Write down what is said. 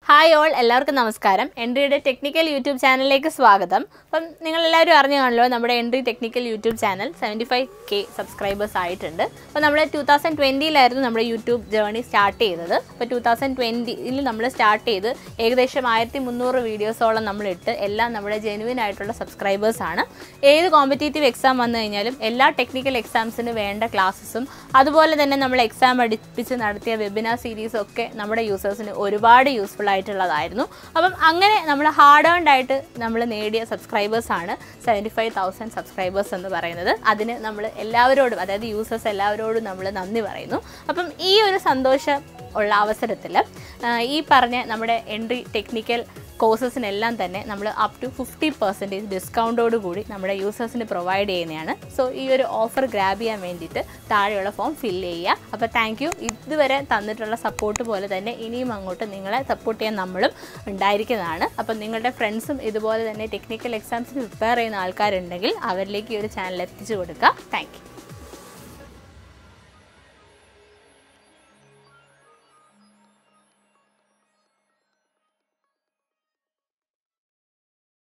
hi all എല്ലാവർക്കും നമസ്കാരം എൻട്രിയുടെ technical YouTube ചാനലിലേക്ക് സ്വാഗതം അപ്പം നിങ്ങൾ എല്ലാവരും അറിഞ്ഞു കാണല്ലോ നമ്മുടെ Entri technical YouTube channel seventy five K subscribers ആയിട്ടുണ്ട് അപ്പോൾ നമ്മൾ ടൂ തൗസൻഡ് ട്വൻറ്റിയിലായിരുന്നു നമ്മുടെ യൂട്യൂബ് ജേർണി സ്റ്റാർട്ട് ചെയ്തത് അപ്പോൾ ടൂ തൗസൻഡ് ട്വൻറ്റിയിൽ നമ്മൾ സ്റ്റാർട്ട് ചെയ്ത് ഏകദേശം ആയിരത്തി മുന്നൂറ് വീഡിയോസോളം നമ്മളിട്ട് എല്ലാം നമ്മുടെ ജെനുവിൻ ആയിട്ടുള്ള സബ്സ്ക്രൈബേഴ്സ് ആണ് ഏത് കോമ്പറ്റേറ്റീവ് എക്സാം വന്നു കഴിഞ്ഞാലും എല്ലാ ടെക്നിക്കൽ എക്സാംസിന് വേണ്ട ക്ലാസ്സസും അതുപോലെ തന്നെ നമ്മൾ എക്സാം അടുപ്പിച്ച് നടത്തിയ വെബിനാർ സീരീസും ഒക്കെ നമ്മുടെ യൂസേഴ്സിന് ഒരുപാട് യൂസ്ഫുൾ ആയിട്ടുള്ളതായിരുന്നു അപ്പം അങ്ങനെ നമ്മൾ ഹാർഡ് ഏൺഡ് ആയിട്ട് നമ്മൾ നേടിയ സബ്സ്ക്രൈബേഴ്സ് ആണ് സെവൻറ്റി ഫൈവ് തൗസൻഡ് സബ്സ്ക്രൈബേഴ്സ് എന്ന് പറയുന്നത് അതിന് നമ്മൾ എല്ലാവരോടും അതായത് യൂസേഴ്സ് എല്ലാവരോടും നമ്മൾ നന്ദി പറയുന്നു അപ്പം ഈ ഒരു സന്തോഷം ഉള്ള അവസരത്തിൽ ഈ പറഞ്ഞ നമ്മുടെ എൻട്രി ടെക്നിക്കൽ കോഴ്സസിനെല്ലാം തന്നെ നമ്മൾ അപ് ടു ഫിഫ്റ്റി പെർസെൻറ്റേജ് ഡിസ്കൗണ്ടോട് കൂടി നമ്മുടെ യൂസേഴ്സിന് പ്രൊവൈഡ് ചെയ്യുന്നതാണ് സോ ഈ ഒരു ഓഫർ ഗ്രാബ് ചെയ്യാൻ വേണ്ടിയിട്ട് താഴെയുള്ള ഫോം ഫില്ല് ചെയ്യുക അപ്പോൾ താങ്ക് യു ഇതുവരെ തന്നിട്ടുള്ള സപ്പോർട്ട് പോലെ തന്നെ ഇനിയും അങ്ങോട്ട് നിങ്ങളെ സപ്പോർട്ട് ചെയ്യാൻ നമ്മളും ഉണ്ടായിരിക്കുന്നതാണ് അപ്പം നിങ്ങളുടെ ഫ്രണ്ട്സും ഇതുപോലെ തന്നെ ടെക്നിക്കൽ എക്സാംസിന് പ്രിപ്പയർ ചെയ്യുന്ന ആൾക്കാരുണ്ടെങ്കിൽ അവരിലേക്ക് ഈ ഒരു ചാനൽ എത്തിച്ചു കൊടുക്കുക താങ്ക് യു